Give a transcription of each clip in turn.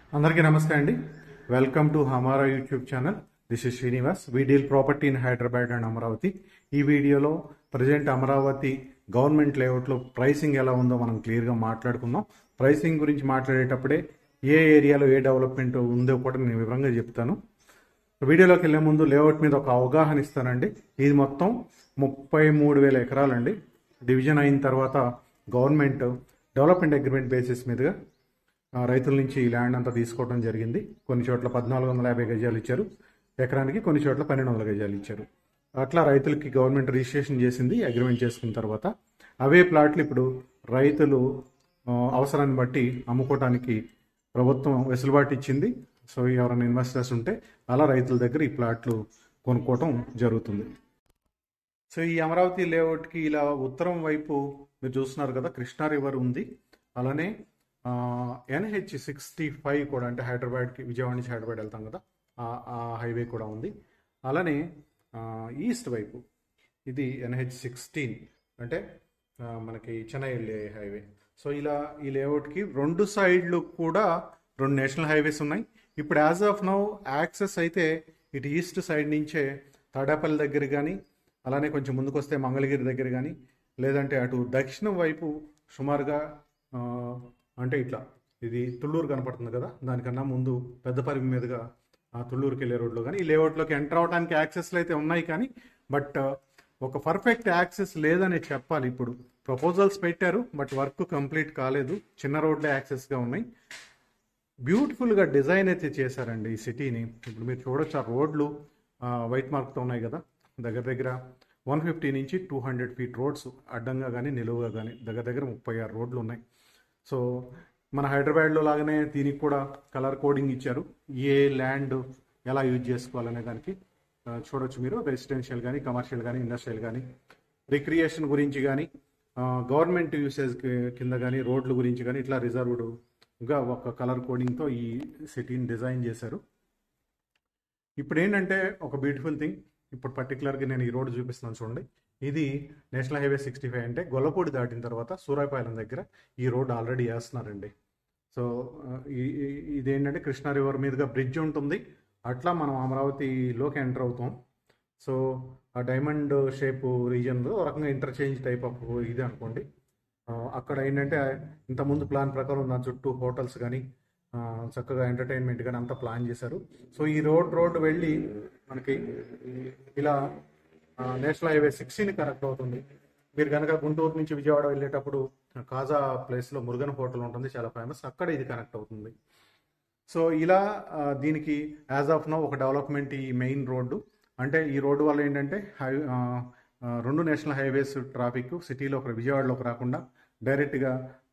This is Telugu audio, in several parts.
అందరికీ నమస్తే అండి వెల్కమ్ టు హమారా YouTube channel this is Srinivas we deal property in Hyderabad and Amaravati ఈ వీడియోలో ప్రజెంట్ అమరావతి గవర్నమెంట్ లేఅవుట్లో ప్రైసింగ్ ఎలా ఉందో మనం క్లియర్గా మాట్లాడుకుందాం ప్రైసింగ్ గురించి మాట్లాడేటప్పుడే ఏ ఏరియాలో ఏ డెవలప్మెంట్ ఉందో కూడా నేను వివరంగా చెప్తాను వీడియోలోకి వెళ్ళే ముందు లేఅవుట్ మీద ఒక అవగాహన ఇస్తానండి ఇది మొత్తం ముప్పై మూడు వేల ఎకరాలండి డివిజన్ అయిన తర్వాత గవర్నమెంట్ డెవలప్మెంట్ అగ్రిమెంట్ బేసిస్ మీదుగా ఆ, రైతుల నుంచి ఈ ల్యాండ్ అంతా తీసుకోవడం జరిగింది కొన్ని చోట్ల పద్నాలుగు వందల యాభై గజాలు ఇచ్చారు ఎకరానికి కొన్ని చోట్ల పన్నెండు వందల గజాలు ఇచ్చారు అట్లా రైతులకి గవర్నమెంట్ రిజిస్ట్రేషన్ చేసింది అగ్రిమెంట్ చేసుకున్న తర్వాత అవే ప్లాట్లు ఇప్పుడు రైతులు ఆ, అవసరాన్ని బట్టి అమ్ముకోవటానికి ప్రభుత్వం వెసులుబాటు ఇచ్చింది సో ఎవరైనా ఇన్వెస్టర్స్ ఉంటే అలా రైతుల దగ్గర ఈ ప్లాట్లు కొనుక్కోవటం జరుగుతుంది సో ఈ అమరావతి లేఅవుట్కి ఇలా ఉత్తరం వైపు మీరు చూస్తున్నారు కదా కృష్ణా రివర్ ఉంది అలానే ఎన్హెచ్ సిక్స్టీ ఫైవ్ కూడా అంటే హైదరాబాద్కి విజయవాడ నుంచి హైదరాబాద్ వెళ్తాం కదా ఆ- ఆ హైవే కూడా ఉంది అలానే ఆ, ఈస్ట్ వైపు ఇది ఎన్హెచ్ సిక్స్టీన్ అంటే ఆ, మనకి చెన్నై వెళ్ళే హైవే సో ఇలా ఈ లేఅవుట్కి రెండు సైడ్లు కూడా రెండు నేషనల్ హైవేస్ ఉన్నాయి ఇప్పుడు యాజ్ ఆఫ్ నౌ యాక్సెస్ అయితే ఇటు ఈస్ట్ సైడ్ నుంచే తాడేపల్లి దగ్గర కానీ అలానే కొంచెం ముందుకు వస్తే మంగళగిరి దగ్గర కానీ లేదంటే అటు దక్షిణం వైపు సుమారుగా ఆ, అంటే ఇట్లా ఇది తుళ్ళూరు కనపడుతుంది కదా దానికన్నా ముందు పెద్దపరిమి మీదుగా ఆ తుళ్ళూరుకి వెళ్ళే రోడ్లో కానీ ఈ లేఅవుట్లోకి ఎంటర్ అవడానికి యాక్సెస్లు అయితే ఉన్నాయి కానీ బట్ ఒక పర్ఫెక్ట్ యాక్సెస్ లేదని చెప్పాలి ఇప్పుడు ప్రపోజల్స్ పెట్టారు బట్ వర్క్ కంప్లీట్ కాలేదు చిన్న రోడ్లే యాక్సెస్గా ఉన్నాయి బ్యూటిఫుల్గా డిజైన్ అయితే చేశారండి ఈ సిటీని ఇప్పుడు మీరు చూడొచ్చు ఆ రోడ్లు ఆ, వైట్ మార్క్తో ఉన్నాయి కదా దగ్గర దగ్గర వన్ ఫిఫ్టీ నుంచి టూ హండ్రెడ్ ఫీట్ రోడ్స్ అడ్డంగా కానీ నిలువుగా కానీ దగ్గర దగ్గర ముప్పై ఆరు రోడ్లు ఉన్నాయి సో మన హైదరాబాద్లో లాగానే దీనికి కూడా కలర్ కోడింగ్ ఇచ్చారు ఏ ల్యాండ్ ఎలా యూజ్ చేసుకోవాలనే దానికి ఆ, చూడొచ్చు మీరు రెసిడెన్షియల్ కానీ కమర్షియల్ కానీ ఇండస్ట్రియల్ కానీ రిక్రియేషన్ గురించి కానీ గవర్నమెంట్ యూసేజ్ కింద కానీ రోడ్ల గురించి కానీ ఇట్లా రిజర్వ్డ్గా ఒక కలర్ కోడింగ్తో ఈ సిటీని డిజైన్ చేశారు ఇప్పుడు ఏంటంటే ఒక బ్యూటిఫుల్ థింగ్ ఇప్పుడు పర్టికులర్గా నేను ఈ రోడ్ చూపిస్తున్నాను చూడండి ఇది నేషనల్ హైవే సిక్స్టీ ఫైవ్ అంటే గొల్లపూడి దాటిన తర్వాత సూరాయపాలెం దగ్గర ఈ రోడ్ ఆల్రెడీ వేస్తున్నారండి సో ఆ, ఈ- ఈ- ఇదేంటంటే కృష్ణా రివర్ మీదుగా బ్రిడ్జ్ ఉంటుంది అట్లా మనం అమరావతిలోకి ఎంటర్ అవుతాం సో ఆ డైమండ్ షేప్ రీజన్లో ఒక రకంగా ఇంటర్చేంజ్ టైప్ ఆఫ్ ఇది అనుకోండి ఆ, అక్కడ ఏంటంటే ఇంతకుముందు ప్లాన్ ప్రకారం దాని చుట్టూ హోటల్స్ కానీ ఆ, చక్కగా ఎంటర్టైన్మెంట్ కానీ అంతా ప్లాన్ చేశారు సో ఈ రోడ్ రోడ్ వెళ్ళి మనకి ఇలా ఆ, నేషనల్ హైవే సిక్స్టీన్ కనెక్ట్ అవుతుంది మీరు కనుక గుంటూరు నుంచి విజయవాడ వెళ్ళేటప్పుడు కాజా ప్లేస్లో మురుగన్ హోటల్ ఉంటుంది చాలా ఫేమస్ అక్కడ ఇది కనెక్ట్ అవుతుంది సో ఇలా ఆ, దీనికి యాజ్ ఆఫ్ నో ఒక డెవలప్మెంట్ ఈ మెయిన్ రోడ్డు అంటే ఈ రోడ్డు వల్ల ఏంటంటే హై ఆ, ఆ, రెండు నేషనల్ హైవేస్ ట్రాఫిక్ సిటీలోకి విజయవాడలోకి రాకుండా డైరెక్ట్గా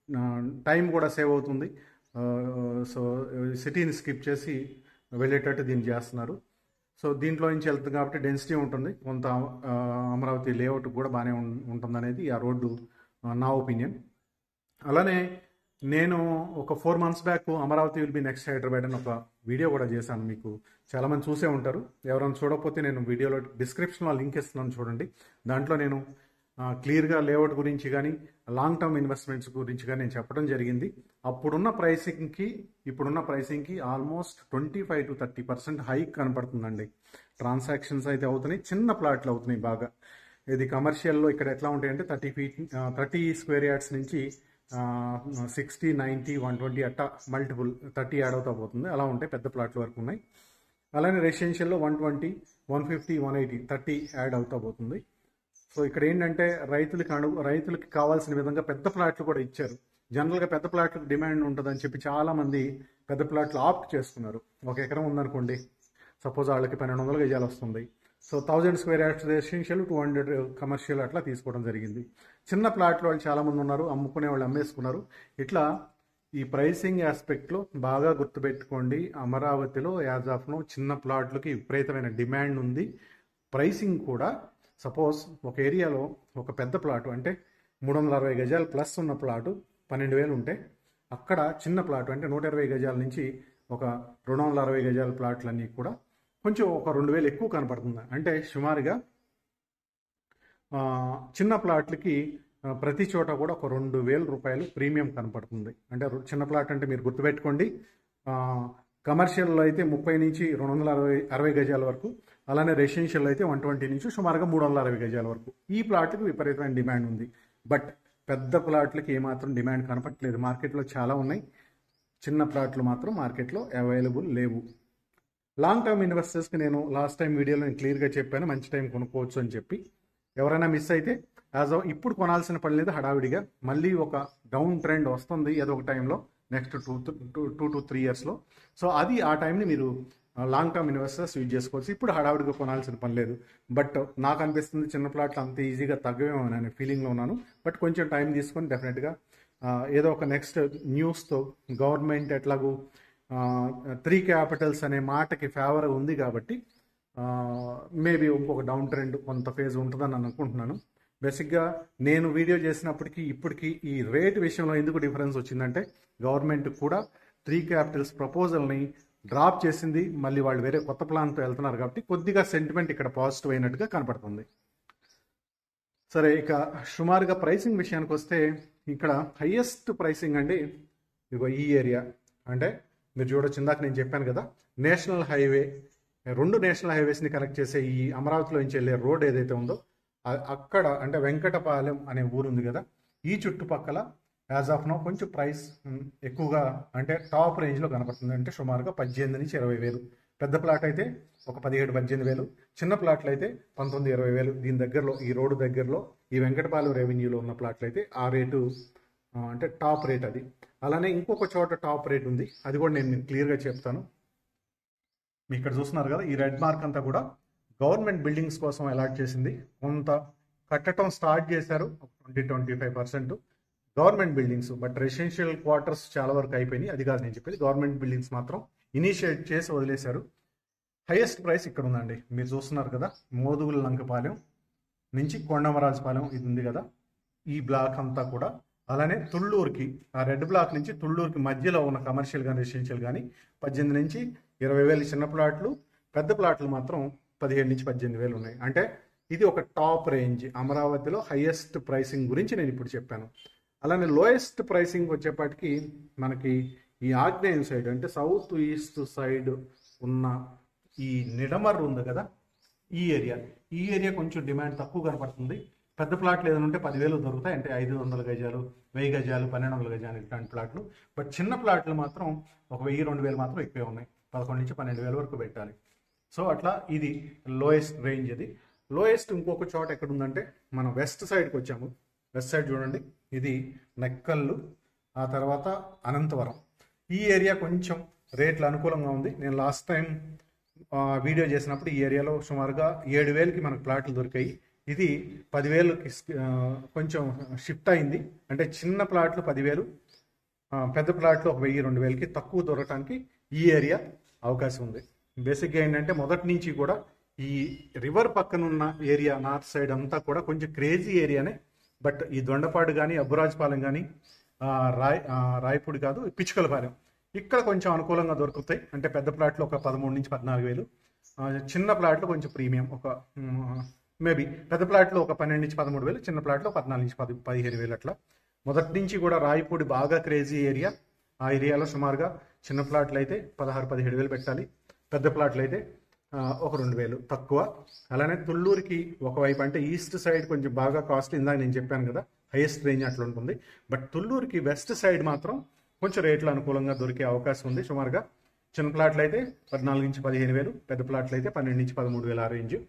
టైం కూడా సేవ్ అవుతుంది ఆ, సో సిటీని స్కిప్ చేసి వెళ్ళేటట్టు దీన్ని చేస్తున్నారు సో దీంట్లో నుంచి వెళ్తుంది కాబట్టి డెన్సిటీ ఉంటుంది కొంత ఆ, అమరావతి లేఅవుట్ కూడా బాగానే ఉం- ఉంటుందనేది ఆ రోడ్డు ఆ, నా ఒపీనియన్ అలానే నేను ఒక four months back Amaravati will be next Hyderabad అని ఒక వీడియో కూడా చేశాను మీకు చాలా మంది చూసే ఉంటారు ఎవరైనా చూడకపోతే నేను వీడియోలో డిస్క్రిప్షన్లో లింక్ ఇస్తున్నాను చూడండి దాంట్లో నేను క్లియర్గా లేఅవుట్ గురించి కానీ లాంగ్ టర్మ్ ఇన్వెస్ట్మెంట్స్ గురించి కానీ నేను చెప్పడం జరిగింది అప్పుడున్న ప్రైసింగ్కి ఇప్పుడున్న ప్రైసింగ్కి almost twenty five to thirty percent hike కనపడుతుందండి ట్రాన్సాక్షన్స్ అయితే అవుతున్నాయి చిన్న ప్లాట్లు అవుతున్నాయి బాగా ఇది కమర్షియల్లో ఇక్కడ ఎట్లా ఉంటాయంటే thirty feet thirty square yards నుంచి సిక్స్టీ నైంటీ వన్ ట్వంటీ అట్టా మల్టిపుల్ థర్టీ యాడ్ అవుతా పోతుంది అలా ఉంటాయి పెద్ద ప్లాట్ల వరకు ఉన్నాయి అలానే రెసిడెన్షియల్లో one twenty one fifty one eighty thirty add అవుతా పోతుంది సో ఇక్కడ ఏంటంటే రైతులకి అడుగు రైతులకి కావాల్సిన విధంగా పెద్ద ప్లాట్లు కూడా ఇచ్చారు జనరల్గా పెద్ద ప్లాట్లకు డిమాండ్ ఉంటుందని చెప్పి చాలా మంది పెద్ద ప్లాట్లు ఆప్ట్ చేసుకున్నారు ఒక ఎకరం ఉందనుకోండి సపోజ్ వాళ్ళకి పన్నెండు వందల గజాలు వస్తుంది so thousand square yards residential two hundred commercial అట్లా తీసుకోవడం జరిగింది చిన్న ప్లాట్లు వాళ్ళు చాలా మంది ఉన్నారు అమ్ముకునే వాళ్ళు అమ్మేసుకున్నారు ఇట్లా ఈ ప్రైసింగ్ ఆస్పెక్ట్లో బాగా గుర్తుపెట్టుకోండి అమరావతిలో యాజ్ ఆఫ్ నో చిన్న ప్లాట్లకి విపరీతమైన డిమాండ్ ఉంది ప్రైసింగ్ కూడా సపోజ్ ఒక ఏరియాలో ఒక పెద్ద ప్లాటు అంటే మూడు వందల అరవై గజాలు ప్లస్ ఉన్న ప్లాటు పన్నెండు వేలు ఉంటే అక్కడ చిన్న ప్లాట్ అంటే నూట ఇరవై గజాల నుంచి ఒక రెండు వందల అరవై గజాల ప్లాట్లన్నీ కూడా కొంచెం ఒక రెండు వేలు ఎక్కువ కనపడుతుంది అంటే సుమారుగా ఆ, చిన్న ప్లాట్లకి ఆ, ప్రతి చోట కూడా ఒక రెండు వేల రూపాయలు ప్రీమియం కనపడుతుంది అంటే రు- చిన్న ప్లాట్ అంటే మీరు గుర్తుపెట్టుకోండి కమర్షియల్లో అయితే ముప్పై నుంచి రెండు వందల అరవై అరవై గజాల వరకు అలానే రెసిడెన్షియల్ అయితే వన్ ట్వంటీ నుంచి సుమారుగా మూడు వందల అరవై గజాల వరకు ఈ ప్లాట్లకు విపరీతమైన డిమాండ్ ఉంది బట్ పెద్ద ప్లాట్లకి ఏమాత్రం డిమాండ్ కనపట్లేదు మార్కెట్లో చాలా ఉన్నాయి చిన్న ప్లాట్లు మాత్రం మార్కెట్లో అవైలబుల్ లేవు లాంగ్ టర్మ్ ఇన్వెస్టర్స్కి నేను లాస్ట్ టైం వీడియోలో నేను క్లియర్గా చెప్పాను మంచి టైం కొనుక్కోవచ్చు అని చెప్పి ఎవరైనా మిస్ అయితే యాజ్ ఇప్పుడు కొనాల్సిన పని లేదు హడావిడిగా మళ్ళీ ఒక డౌన్ ట్రెండ్ వస్తుంది ఏదో ఒక టైంలో next two two two to three ఇయర్స్లో సో అది ఆ టైంని మీరు లాంగ్ టర్మ్ ఇన్వెస్టర్స్ యూజ్ చేసుకోవచ్చు ఇప్పుడు హడావిడిగా కొనాల్సిన పని లేదు బట్ నాకు అనిపిస్తుంది చిన్న ప్లాట్లు అంత ఈజీగా తగ్గవేమో అనే ఫీలింగ్లో ఉన్నాను బట్ కొంచెం టైం తీసుకొని డెఫినెట్గా ఏదో ఒక నెక్స్ట్ న్యూస్తో గవర్నమెంట్ ఎట్లాగూ త్రీ క్యాపిటల్స్ అనే మాటకి ఫేవర్ ఉంది కాబట్టి మేబీ ఇంకొక డౌన్ ట్రెండ్ కొంత ఫేజ్ ఉంటుందని నేను అనుకుంటున్నాను బేసిక్గా నేను వీడియో చేసినప్పటికీ ఇప్పటికీ ఈ రేట్ విషయంలో ఎందుకు డిఫరెన్స్ వచ్చిందంటే గవర్నమెంట్ కూడా త్రీ క్యాపిటల్స్ ప్రపోజల్ని డ్రాప్ చేసింది మళ్ళీ వాళ్ళు వేరే కొత్త ప్లాన్తో వెళ్తున్నారు కాబట్టి కొద్దిగా సెంటిమెంట్ ఇక్కడ పాజిటివ్ అయినట్టుగా కనపడుతుంది సరే ఇక సుమారుగా ప్రైసింగ్ విషయానికి వస్తే ఇక్కడ హయ్యెస్ట్ ప్రైసింగ్ అండి ఇగో ఈ ఏరియా అంటే మీరు చూడొచ్చు ఇందాక నేను చెప్పాను కదా నేషనల్ హైవే రెండు నేషనల్ హైవేస్ని కనెక్ట్ చేసే ఈ అమరావతిలో నుంచి వెళ్ళే రోడ్ ఏదైతే ఉందో అ- అక్కడ అంటే వెంకటపాలెం అనే ఊరు ఉంది కదా ఈ చుట్టుపక్కల యాజ్ ఆఫ్ నో కొంచెం ప్రైస్ మ్, ఎక్కువగా అంటే టాప్ రేంజ్లో కనపడుతుంది అంటే సుమారుగా పద్దెనిమిది నుంచి ఇరవై వేలు పెద్ద ప్లాట్ అయితే ఒక పదిహేడు పద్దెనిమిది వేలు చిన్న ప్లాట్లు అయితే పంతొమ్మిది ఇరవై వేలు దీని దగ్గరలో ఈ రోడ్డు దగ్గరలో ఈ వెంకటపాలెం రెవెన్యూలో ఉన్న ప్లాట్లు అయితే ఆ రేటు ఆ, అంటే టాప్ రేట్ అది అలానే ఇంకొక చోట టాప్ రేట్ ఉంది అది కూడా నేను మీకు క్లియర్గా చెప్తాను మీ ఇక్కడ చూస్తున్నారు కదా ఈ రెడ్ మార్క్ అంతా కూడా గవర్నమెంట్ బిల్డింగ్స్ కోసం అలాట్ చేసింది కొంత కట్టడం స్టార్ట్ చేశారు twenty twenty five percent government buildings but residential quarters చాలా వరకు అయిపోయినాయి అది కాదు నేను చెప్పేది గవర్నమెంట్ బిల్డింగ్స్ మాత్రం ఇనిషియేట్ చేసి వదిలేశారు హైయెస్ట్ ప్రైస్ ఇక్కడ ఉందండి మీరు చూస్తున్నారు కదా మోదుగుల లంకపాలెం నుంచి కొండమరాజుపాలెం ఇది ఉంది కదా ఈ బ్లాక్ అంతా కూడా అలానే తుళ్ళూరుకి ఆ రెడ్ బ్లాక్ నుంచి తుళ్ళూరుకి మధ్యలో ఉన్న కమర్షియల్ కానీ రెసిడెన్షియల్ కానీ పద్దెనిమిది నుంచి ఇరవై వేలు చిన్న ప్లాట్లు పెద్ద ప్లాట్లు మాత్రం పదిహేడు నుంచి పద్దెనిమిది వేలు ఉన్నాయి అంటే ఇది ఒక టాప్ రేంజ్ అమరావతిలో హైయెస్ట్ ప్రైసింగ్ గురించి నేను ఇప్పుడు చెప్పాను అలానే లోయెస్ట్ ప్రైసింగ్ వచ్చేపాటికి మనకి ఈ ఆగ్నేయం సైడ్ అంటే సౌత్ ఈస్ట్ సైడ్ ఉన్న ఈ నిడమర్ ఉంది కదా ఈ ఏరియా ఈ ఏరియా కొంచెం డిమాండ్ తక్కువ కనపడుతుంది పెద్ద ప్లాట్లు ఏదైనా ఉంటే పదివేలు దొరుకుతాయి అంటే ఐదు వందల గజాలు వెయ్యి గజాలు పన్నెండు వందల గజాలు ఇట్లాంటి ప్లాట్లు బట్ చిన్న ప్లాట్లు మాత్రం ఒక వెయ్యి రెండు వేలు మాత్రం ఎక్కువే ఉన్నాయి పదకొండు నుంచి పన్నెండు వేల వరకు పెట్టాలి సో అట్లా ఇది లోయెస్ట్ రేంజ్ ఇది లోయెస్ట్ ఇంకొక చోట ఎక్కడ ఉందంటే మనం వెస్ట్ సైడ్కి వచ్చాము వెస్ట్ సైడ్ చూడండి ఇది నెక్కల్లు ఆ తర్వాత అనంతవరం ఈ ఏరియా కొంచెం రేట్లు అనుకూలంగా ఉంది నేను లాస్ట్ టైం ఆ, వీడియో చేసినప్పుడు ఈ ఏరియాలో సుమారుగా ఏడు వేలకి మనకు ప్లాట్లు దొరికాయి ఇది పదివేలకి ఆ, కొంచెం షిఫ్ట్ అయింది అంటే చిన్న ప్లాట్లు పదివేలు ఆ, పెద్ద ప్లాట్లు ఒక వెయ్యి రెండు వేలకి తక్కువ దొరకడానికి ఈ ఏరియా అవకాశం ఉంది బేసిక్గా ఏంటంటే మొదటి నుంచి కూడా ఈ రివర్ పక్కన ఉన్న ఏరియా నార్త్ సైడ్ అంతా కూడా కొంచెం క్రేజీ ఏరియానే బట్ ఈ దొండపాడు కానీ అబ్బురాజపాలెం కానీ రాయ్ ఆ, రాయపూడి కాదు పిచ్చుకలపాలెం ఇక్కడ కొంచెం అనుకూలంగా దొరుకుతాయి అంటే పెద్ద ప్లాట్లు ఒక పదమూడు నుంచి పద్నాలుగు వేలు ఆ, చిన్న ప్లాట్లు కొంచెం ప్రీమియం ఒక మేబీ పెద్ద ప్లాట్లో ఒక పన్నెండు నుంచి పదమూడు వేలు చిన్న ప్లాట్లో పద్నాలుగు నుంచి పది పదిహేను వేలు అట్లా మొదటి నుంచి కూడా రాయపూడి బాగా క్రేజీ ఏరియా ఆ ఏరియాలో సుమారుగా చిన్న ప్లాట్లు అయితే పదహారు పదిహేడు వేలు పెట్టాలి పెద్ద ప్లాట్లు అయితే ఆ, ఒక రెండు వేలు తక్కువ అలానే తుళ్ళూరుకి ఒకవైపు అంటే ఈస్ట్ సైడ్ కొంచెం బాగా కాస్ట్ ఇందాక నేను చెప్పాను కదా హైయెస్ట్ రేంజ్ అట్లా ఉంటుంది బట్ తుళ్ళూరుకి వెస్ట్ సైడ్ మాత్రం కొంచెం రేట్లు అనుకూలంగా దొరికే అవకాశం ఉంది సుమారుగా చిన్న ప్లాట్లు అయితే పద్నాలుగు నుంచి పదిహేను వేలు పెద్ద ప్లాట్లు అయితే పన్నెండు నుంచి పదమూడు వేల ఆ రేంజ్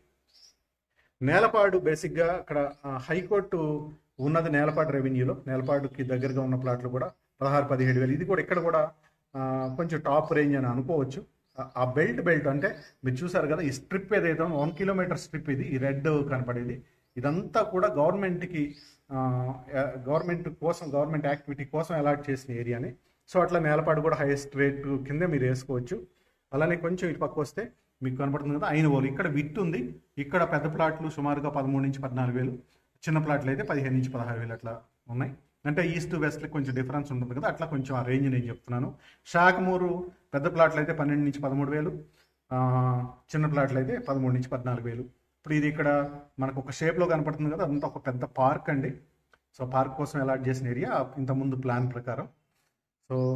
నేలపాడు బేసిక్గా అక్కడ ఆ, హైకోర్టు ఉన్నది నేలపాడు రెవెన్యూలో నేలపాడుకి దగ్గరగా ఉన్న ప్లాట్లు కూడా పదహారు పదిహేడు వేలు ఇది కూడా ఇక్కడ కూడా ఆ, కొంచెం టాప్ రేంజ్ అని అనుకోవచ్చు ఆ- ఆ బెల్ట్ బెల్ట్ అంటే మీరు చూసారు కదా ఈ స్ట్రిప్ ఏదైతే వన్ కిలోమీటర్ స్ట్రిప్ ఇది ఈ రెడ్ కనపడేది ఇదంతా కూడా గవర్నమెంట్కి గవర్నమెంట్ కోసం గవర్నమెంట్ యాక్టివిటీ కోసం అలాట్ చేసిన ఏరియాని సో అట్లా నేలపాడు కూడా హైయెస్ట్ రేట్ కింద మీరు వేసుకోవచ్చు అలానే కొంచెం ఇటు పక్క వస్తే మీకు కనపడుతుంది కదా అయిన వాళ్ళు ఇక్కడ విట్ ఉంది ఇక్కడ పెద్ద ప్లాట్లు సుమారుగా పదమూడు నుంచి పద్నాలుగు వేలు చిన్న ప్లాట్లు అయితే పదిహేను నుంచి పదహారు వేలు అట్లా ఉన్నాయి అంటే ఈస్ట్ వెస్ట్ కొంచెం డిఫరెన్స్ ఉంటుంది కదా అట్లా కొంచెం ఆ రేంజ్ నేను చెప్తున్నాను షాకమూరు పెద్ద ప్లాట్లు అయితే పన్నెండు నుంచి పదమూడు వేలు ఆ, చిన్న ప్లాట్లు అయితే పదమూడు నుంచి పద్నాలుగు వేలు ఇప్పుడు ఇది ఇక్కడ మనకు ఒక షేప్లో కనపడుతుంది కదా అదంతా ఒక పెద్ద పార్క్ అండి సో పార్క్ కోసం అలాట్ చేసిన ఏరియా ఇంతకుముందు ప్లాన్ ప్రకారం సో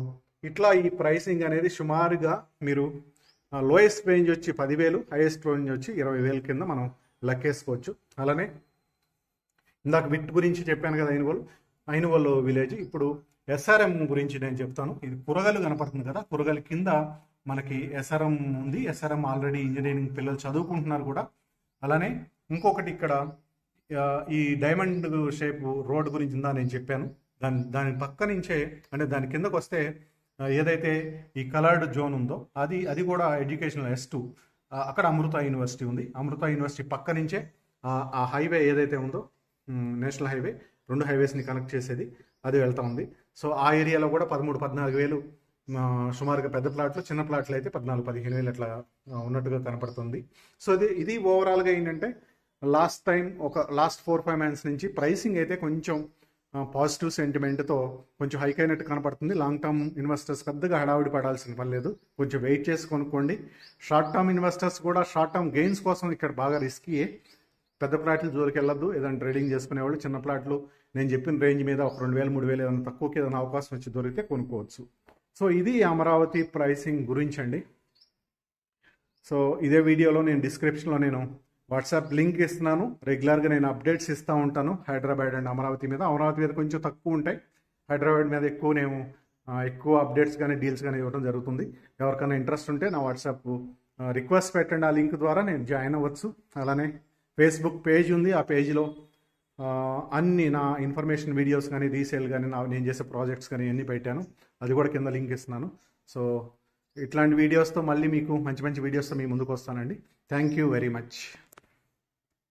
ఇట్లా ఈ ప్రైసింగ్ అనేది సుమారుగా మీరు లోయెస్ట్ రేంజ్ వచ్చి పదివేలు హైయెస్ట్ రేంజ్ వచ్చి ఇరవై వేల కింద మనం లెక్కేసుకోవచ్చు అలానే ఇందాక విట్ గురించి చెప్పాను కదా ఐనువల్ ఐనువల్ విలేజ్ ఇప్పుడు ఎస్ఆర్ఎం గురించి నేను చెప్తాను ఇది కురగలు కనపడుతుంది కదా కురగల కింద మనకి ఎస్ఆర్ఎం ఉంది ఎస్ఆర్ఎం ఆల్రెడీ ఇంజనీరింగ్ పిల్లలు చదువుకుంటున్నారు కూడా అలానే ఇంకొకటి ఇక్కడ ఆ, ఈ డైమండ్ షేప్ రోడ్ గురించి ఇందా నేను చెప్పాను దాని దాని పక్క నుంచే అంటే దాని కిందకు వస్తే ఆ, ఏదైతే ఈ కలర్డ్ జోన్ ఉందో అది అది కూడా ఎడ్యుకేషనల్ ఎస్ టూ అక్కడ అమృత యూనివర్సిటీ ఉంది అమృత యూనివర్సిటీ పక్క నుంచే ఆ- ఆ హైవే ఏదైతే ఉందో మ్, నేషనల్ హైవే రెండు హైవేస్ని కనెక్ట్ చేసేది అది వెళ్తా ఉంది సో ఆ ఏరియాలో కూడా పదమూడు పద్నాలుగు వేలు ఆ, సుమారుగా పెద్ద ప్లాట్లు చిన్న ప్లాట్లు అయితే పద్నాలుగు పదిహేను వేలు అట్లా ఆ, ఉన్నట్టుగా కనపడుతుంది సో ఇది ఇది ఓవరాల్గా ఏంటంటే లాస్ట్ టైం ఒక లాస్ట్ ఫోర్ ఫైవ్ మంత్స్ నుంచి ప్రైసింగ్ అయితే కొంచెం పాజిటివ్ సెంటిమెంట్తో కొంచెం హైక్ అయినట్టు కనపడుతుంది లాంగ్ టర్మ్ ఇన్వెస్టర్స్ పెద్దగా హడావిడి పడాల్సిన పని లేదు కొంచెం వెయిట్ చేసి కొనుక్కోండి షార్ట్ టర్మ్ ఇన్వెస్టర్స్ కూడా షార్ట్ టర్మ్ గెయిన్స్ కోసం ఇక్కడ బాగా రిస్కీయే పెద్ద ప్లాట్లు జోలికి వెళ్ళొద్దు ఏదైనా ట్రేడింగ్ చేసుకునేవాళ్ళు చిన్న ప్లాట్లు నేను చెప్పిన రేంజ్ మీద ఒక రెండు వేలు మూడు వేలు ఏదైనా తక్కువకి ఏదైనా అవకాశం వచ్చి దొరికితే కొనుక్కోవచ్చు సో ఇది అమరావతి ప్రైసింగ్ గురించి అండి సో ఇదే వీడియోలో నేను డిస్క్రిప్షన్లో నేను వాట్సాప్ లింక్ ఇస్తున్నాను రెగ్యులర్గా నేను అప్డేట్స్ ఇస్తూ ఉంటాను హైదరాబాద్ అండ్ అమరావతి మీద అమరావతి మీద కొంచెం తక్కువ ఉంటాయి హైదరాబాద్ మీద ఎక్కువ నేను ఆ, ఎక్కువ అప్డేట్స్ కానీ డీల్స్ కానీ ఇవ్వడం జరుగుతుంది ఎవరికైనా ఇంట్రెస్ట్ ఉంటే నా వాట్సాప్ రిక్వెస్ట్ పెట్టండి ఆ లింక్ ద్వారా నేను జాయిన్ అవ్వచ్చు అలానే ఫేస్బుక్ పేజ్ ఉంది ఆ పేజీలో ఆ, అన్ని నా ఇన్ఫర్మేషన్ వీడియోస్ కానీ రీసేల్ కానీ నా నేను చేసే ప్రాజెక్ట్స్ కానీ అన్నీ పెట్టాను అది కూడా కింద లింక్ ఇస్తున్నాను సో ఇట్లాంటి వీడియోస్తో మళ్ళీ మీకు మంచి మంచి వీడియోస్తో మీ ముందుకు వస్తానండి థ్యాంక్ యూ వెరీ మచ్